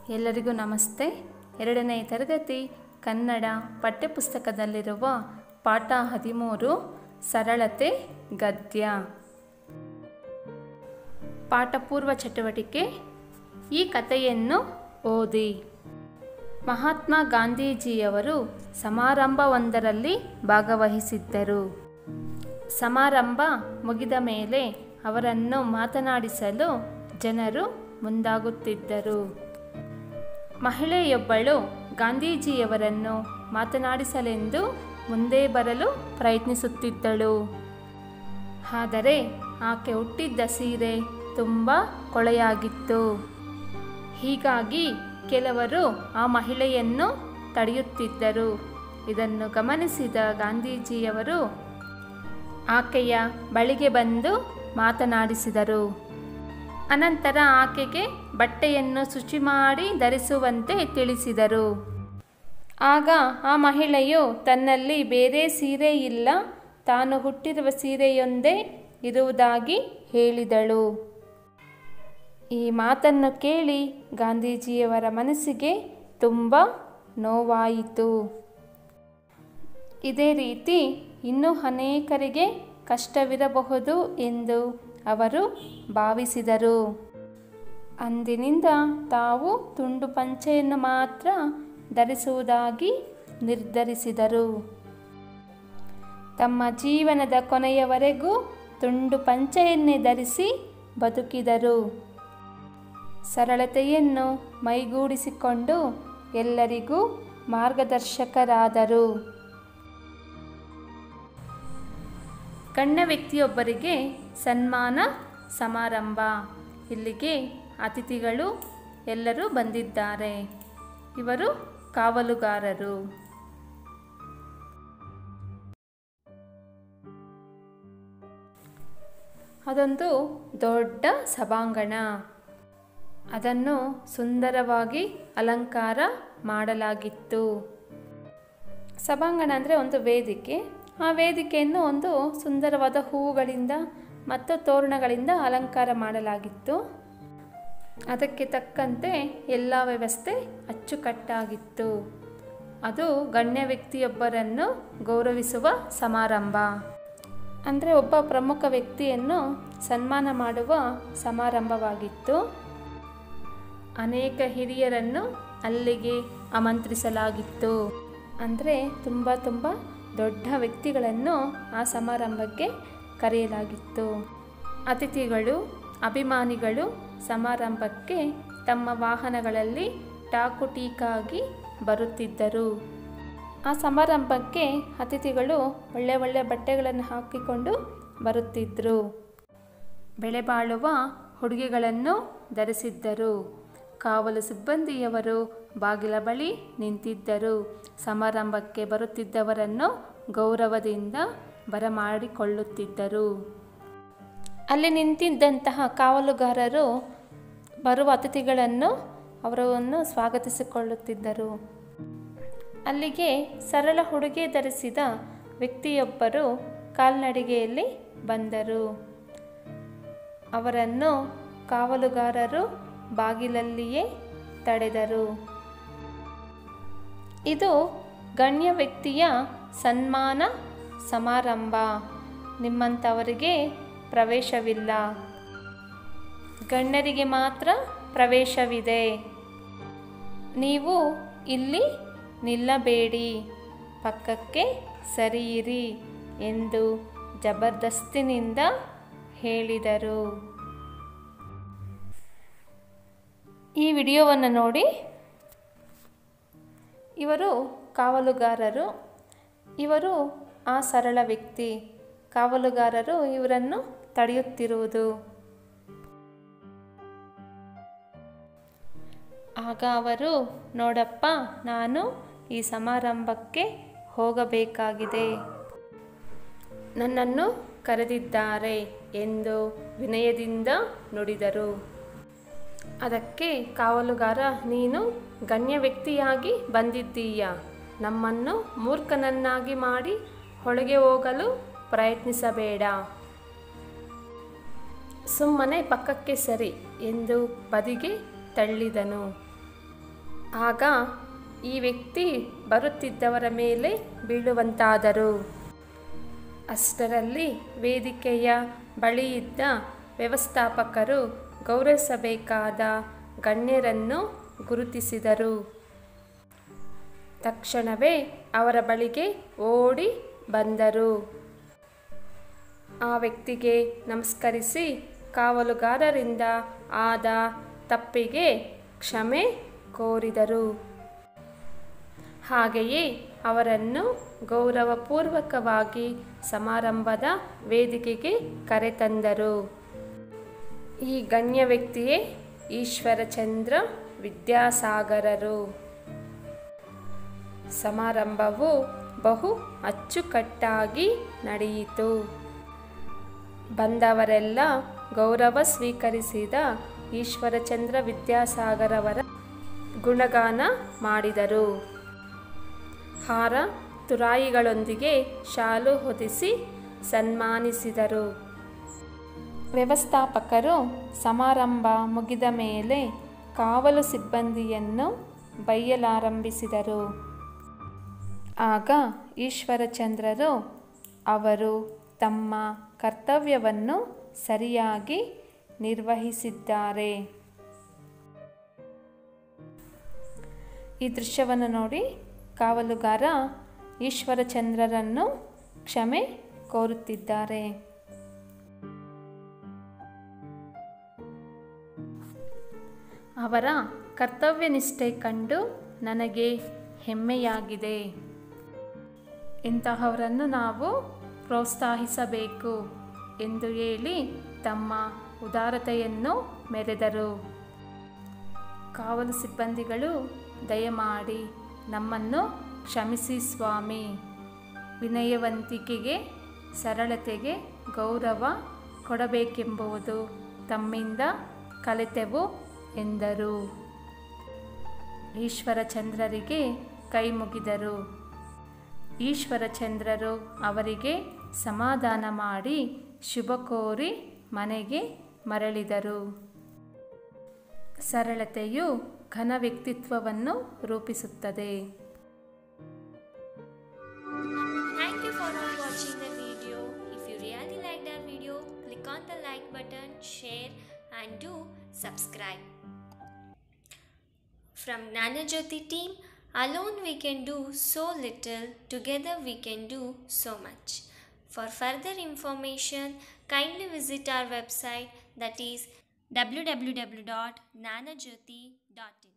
ಎಲ್ಲರಿಗೂ ನಮಸ್ತೆ ಎರಡನೇ ತರಗತಿ ಕನ್ನಡ ಪಠ್ಯಪುಸ್ತಕದಲ್ಲಿರುವ ಪಾಠ ಹದಿಮೂರು ಸರಳತೆ ಗದ್ಯ ಪಾಠಪೂರ್ವ ಚಟುವಟಿಕೆ ಈ ಕಥೆಯನ್ನು ಓದಿ ಮಹಾತ್ಮ ಗಾಂಧೀಜಿಯವರು ಸಮಾರಂಭವೊಂದರಲ್ಲಿ ಭಾಗವಹಿಸಿದ್ದರು ಸಮಾರಂಭ ಮುಗಿದ ಮೇಲೆ ಅವರನ್ನು ಮಾತನಾಡಿಸಲು ಜನರು ಮುಂದಾಗುತ್ತಿದ್ದರು ಮಹಿಳೆಯೊಬ್ಬಳು ಗಾಂಧೀಜಿಯವರನ್ನು ಮಾತನಾಡಿಸಲೆಂದು ಮುಂದೆ ಬರಲು ಪ್ರಯತ್ನಿಸುತ್ತಿದ್ದಳು ಆದರೆ ಆಕೆ ಹುಟ್ಟಿದ್ದ ಸೀರೆ ತುಂಬ ಕೊಳೆಯಾಗಿತ್ತು ಹೀಗಾಗಿ ಕೆಲವರು ಆ ಮಹಿಳೆಯನ್ನು ತಡೆಯುತ್ತಿದ್ದರು ಇದನ್ನು ಗಮನಿಸಿದ ಗಾಂಧೀಜಿಯವರು ಆಕೆಯ ಬಳಿಗೆ ಬಂದು ಮಾತನಾಡಿಸಿದರು ಅನಂತರ ಆಕೆಗೆ ಬಟ್ಟೆಯನ್ನು ಶುಚಿ ಮಾಡಿ ಧರಿಸುವಂತೆ ತಿಳಿಸಿದರು ಆಗ ಆ ಮಹಿಳೆಯು ತನ್ನಲ್ಲಿ ಬೇರೆ ಸೀರೆ ಇಲ್ಲ ತಾನು ಹುಟ್ಟಿರುವ ಸೀರೆಯೊಂದೇ ಇರುವುದಾಗಿ ಹೇಳಿದಳು ಈ ಮಾತನ್ನು ಕೇಳಿ ಗಾಂಧೀಜಿಯವರ ಮನಸ್ಸಿಗೆ ತುಂಬ ನೋವಾಯಿತು ಇದೇ ರೀತಿ ಇನ್ನೂ ಅನೇಕರಿಗೆ ಕಷ್ಟವಿರಬಹುದು ಎಂದು ಅವರು ಭಾವಿಸಿದರು ಅಂದಿನಿಂದ ತಾವು ತುಂಡು ಪಂಚೆಯನ್ನು ಮಾತ್ರ ಧರಿಸುವುದಾಗಿ ನಿರ್ಧರಿಸಿದರು ತಮ್ಮ ಜೀವನದ ಕೊನೆಯವರೆಗೂ ತುಂಡು ಪಂಚೆಯನ್ನೇ ಧರಿಸಿ ಬದುಕಿದರು ಸರಳತೆಯನ್ನು ಮೈಗೂಡಿಸಿಕೊಂಡು ಎಲ್ಲರಿಗೂ ಮಾರ್ಗದರ್ಶಕರಾದರು ಗಣ್ಯ ವ್ಯಕ್ತಿಯೊಬ್ಬರಿಗೆ ಸನ್ಮಾನ ಸಮಾರಂಭ ಇಲ್ಲಿಗೆ ಅತಿಥಿಗಳು ಎಲ್ಲರೂ ಬಂದಿದ್ದಾರೆ ಇವರು ಕಾವಲುಗಾರರು ಅದೊಂದು ದೊಡ್ಡ ಸಭಾಂಗಣ ಅದನ್ನು ಸುಂದರವಾಗಿ ಅಲಂಕಾರ ಮಾಡಲಾಗಿತ್ತು ಸಭಾಂಗಣ ಅಂದರೆ ಒಂದು ವೇದಿಕೆ ಆ ವೇದಿಕೆಯನ್ನು ಒಂದು ಸುಂದರವಾದ ಹೂವುಗಳಿಂದ ಮತ್ತು ತೋರಣಗಳಿಂದ ಅಲಂಕಾರ ಮಾಡಲಾಗಿತ್ತು ಅದಕ್ಕೆ ತಕ್ಕಂತೆ ಎಲ್ಲ ವ್ಯವಸ್ಥೆ ಅಚ್ಚುಕಟ್ಟಾಗಿತ್ತು ಅದು ಗಣ್ಯ ವ್ಯಕ್ತಿಯೊಬ್ಬರನ್ನು ಗೌರವಿಸುವ ಸಮಾರಂಭ ಅಂದರೆ ಒಬ್ಬ ಪ್ರಮುಖ ವ್ಯಕ್ತಿಯನ್ನು ಸನ್ಮಾನ ಮಾಡುವ ಸಮಾರಂಭವಾಗಿತ್ತು ಅನೇಕ ಹಿರಿಯರನ್ನು ಅಲ್ಲಿಗೆ ಆಮಂತ್ರಿಸಲಾಗಿತ್ತು ಅಂದರೆ ತುಂಬ ತುಂಬ ದೊಡ್ಡ ವ್ಯಕ್ತಿಗಳನ್ನು ಆ ಸಮಾರಂಭಕ್ಕೆ ಕರೆಯಲಾಗಿತ್ತು ಅತಿಥಿಗಳು ಅಭಿಮಾನಿಗಳು ಸಮಾರಂಭಕ್ಕೆ ತಮ್ಮ ವಾಹನಗಳಲ್ಲಿ ಟಾಕುಟೀಕಾಗಿ ಬರುತ್ತಿದ್ದರು ಆ ಸಮಾರಂಭಕ್ಕೆ ಅತಿಥಿಗಳು ಒಳ್ಳೆ ಒಳ್ಳೆ ಬಟ್ಟೆಗಳನ್ನು ಹಾಕಿಕೊಂಡು ಬರುತ್ತಿದ್ದರು ಬೆಲೆಬಾಳುವ ಉಡುಗೆಗಳನ್ನು ಧರಿಸಿದ್ದರು ಕಾವಲು ಸಿಬ್ಬಂದಿಯವರು ಬಾಗಿಲ ಬಳಿ ನಿಂತಿದ್ದರು ಸಮಾರಂಭಕ್ಕೆ ಬರುತ್ತಿದ್ದವರನ್ನು ಗೌರವದಿಂದ ಬರಮಾಡಿಕೊಳ್ಳುತ್ತಿದ್ದರು ಅಲ್ಲಿ ನಿಂತಿದ್ದಂತಹ ಕಾವಲುಗಾರರು ಬರುವ ಅತಿಥಿಗಳನ್ನು ಅವರನ್ನು ಸ್ವಾಗತಿಸಿಕೊಳ್ಳುತ್ತಿದ್ದರು ಅಲ್ಲಿಗೆ ಸರಳ ಉಡುಗೆ ಧರಿಸಿದ ವ್ಯಕ್ತಿಯೊಬ್ಬರು ಕಾಲ್ನಡಿಗೆಯಲ್ಲಿ ಬಂದರು ಅವರನ್ನು ಕಾವಲುಗಾರರು ಬಾಗಿಲಲ್ಲಿಯೇ ತಡೆದರು ಇದು ಗಣ್ಯ ವ್ಯಕ್ತಿಯ ಸನ್ಮಾನ ಸಮಾರಂಭ ನಿಮ್ಮಂಥವರಿಗೆ ಪ್ರವೇಶವಿಲ್ಲ ಗಣ್ಯರಿಗೆ ಮಾತ್ರ ಪ್ರವೇಶವಿದೆ ನೀವು ಇಲ್ಲಿ ನಿಲ್ಲಬೇಡಿ ಪಕ್ಕಕ್ಕೆ ಸರಿಯಿರಿ ಎಂದು ಜಬರ್ದಸ್ತಿನಿಂದ ಹೇಳಿದರು ಈ ವಿಡಿಯೋವನ್ನು ನೋಡಿ ಇವರು ಕಾವಲುಗಾರರು ಇವರು ಆ ಸರಳ ವ್ಯಕ್ತಿ ಕಾವಲುಗಾರರು ಇವರನ್ನು ತಡೆಯುತ್ತಿರುವುದು ಆಗ ಅವರು ನೋಡಪ್ಪ ನಾನು ಈ ಸಮಾರಂಭಕ್ಕೆ ಹೋಗಬೇಕಾಗಿದೆ ನನ್ನನ್ನು ಕರೆದಿದ್ದಾರೆ ಎಂದು ವಿನಯದಿಂದ ನುಡಿದರು ಅದಕ್ಕೆ ಕಾವಲುಗಾರ ನೀನು ಗಣ್ಯ ವ್ಯಕ್ತಿಯಾಗಿ ಬಂದಿದ್ದೀಯ ನಮ್ಮನ್ನು ಮೂರ್ಖನನ್ನಾಗಿ ಮಾಡಿ ಒಳಗೆ ಹೋಗಲು ಪ್ರಯತ್ನಿಸಬೇಡ ಸುಮ್ಮನೆ ಪಕ್ಕಕ್ಕೆ ಸರಿ ಎಂದು ಬದಿಗೆ ತಳ್ಳಿದನು ಆಗ ಈ ವ್ಯಕ್ತಿ ಬರುತ್ತಿದ್ದವರ ಮೇಲೆ ಬೀಳುವಂತಾದರು ಅಷ್ಟರಲ್ಲಿ ವೇದಿಕೆಯ ಬಳಿಯಿದ್ದ ವ್ಯವಸ್ಥಾಪಕರು ಗೌರವಿಸಬೇಕಾದ ಗಣ್ಯರನ್ನು ಗುರುತಿಸಿದರು ತಕ್ಷಣವೇ ಅವರ ಬಳಿಗೆ ಓಡಿ ಬಂದರು ಆ ವ್ಯಕ್ತಿಗೆ ನಮಸ್ಕರಿಸಿ ಕಾವಲುಗಾರರಿಂದ ಆದ ತಪ್ಪಿಗೆ ಕ್ಷಮೆ ಕೋರಿದರು ಹಾಗೆಯೇ ಅವರನ್ನು ಗೌರವಪೂರ್ವಕವಾಗಿ ಸಮಾರಂಭದ ವೇದಿಕೆಗೆ ಕರೆತಂದರು ಈ ಗಣ್ಯ ವ್ಯಕ್ತಿಯೇ ಈಶ್ವರಚಂದ್ರ ವಿದ್ಯಾಸಾಗರರು ಸಮಾರಂಭವು ಬಹು ಅಚ್ಚುಕಟ್ಟಾಗಿ ನಡೆಯಿತು ಬಂದವರೆಲ್ಲ ಗೌರವ ಸ್ವೀಕರಿಸಿದ ಈಶ್ವರಚಂದ್ರ ವಿದ್ಯಾಸಾಗರವರ ಗುಣಗಾನ ಮಾಡಿದರು ಹಾರ ತುರಾಯಿಗಳೊಂದಿಗೆ ಶಾಲು ಹೊದಿಸಿ ಸನ್ಮಾನಿಸಿದರು ವ್ಯವಸ್ಥಾಪಕರು ಸಮಾರಂಭ ಮುಗಿದ ಮೇಲೆ ಕಾವಲು ಸಿಬ್ಬಂದಿಯನ್ನು ಬೈಯಲಾರಂಭಿಸಿದರು ಆಗ ಈಶ್ವರಚಂದ್ರರು ಅವರು ತಮ್ಮ ಕರ್ತವ್ಯವನ್ನು ಸರಿಯಾಗಿ ನಿರ್ವಹಿಸಿದ್ದಾರೆ ಈ ದೃಶ್ಯವನ್ನು ನೋಡಿ ಕಾವಲುಗಾರ ಈಶ್ವರಚಂದ್ರರನ್ನು ಕ್ಷಮೆ ಕೋರುತ್ತಿದ್ದಾರೆ ಅವರ ಕರ್ತವ್ಯನಿಷ್ಠೆ ಕಂಡು ನನಗೆ ಹೆಮ್ಮೆಯಾಗಿದೆ ಇಂತಹವರನ್ನು ನಾವು ಪ್ರೋತ್ಸಾಹಿಸಬೇಕು ಎಂದು ಹೇಳಿ ತಮ್ಮ ಉದಾರತೆಯನ್ನು ಮೆರೆದರು ಕಾವಲು ಸಿಬ್ಬಂದಿಗಳು ದಯಮಾಡಿ ನಮ್ಮನ್ನು ಕ್ಷಮಿಸಿ ಸ್ವಾಮಿ ವಿನಯವಂತಿಕೆಗೆ ಸರಳತೆಗೆ ಗೌರವ ಕೊಡಬೇಕೆಂಬುದು ತಮ್ಮಿಂದ ಕಲಿತೆವು ಎಂದರು ಈಶ್ವರಚಂದ್ರರಿಗೆ ಕೈ ಮುಗಿದರು ಈಶ್ವರಚಂದ್ರರು ಅವರಿಗೆ ಸಮಾಧಾನ ಮಾಡಿ ಶುಭ ಕೋರಿ ಮನೆಗೆ ಮರಳಿದರು ಸರಳತೆಯು ಘನ ವ್ಯಕ್ತಿತ್ವವನ್ನು ರೂಪಿಸುತ್ತದೆ Thank you for all watching the video. If you really liked our video, click on the like button, share and do subscribe. From Nana Jyoti team, alone we can do so little, together we can do so much. For further information, kindly visit our website that is www.nanajyoti.in.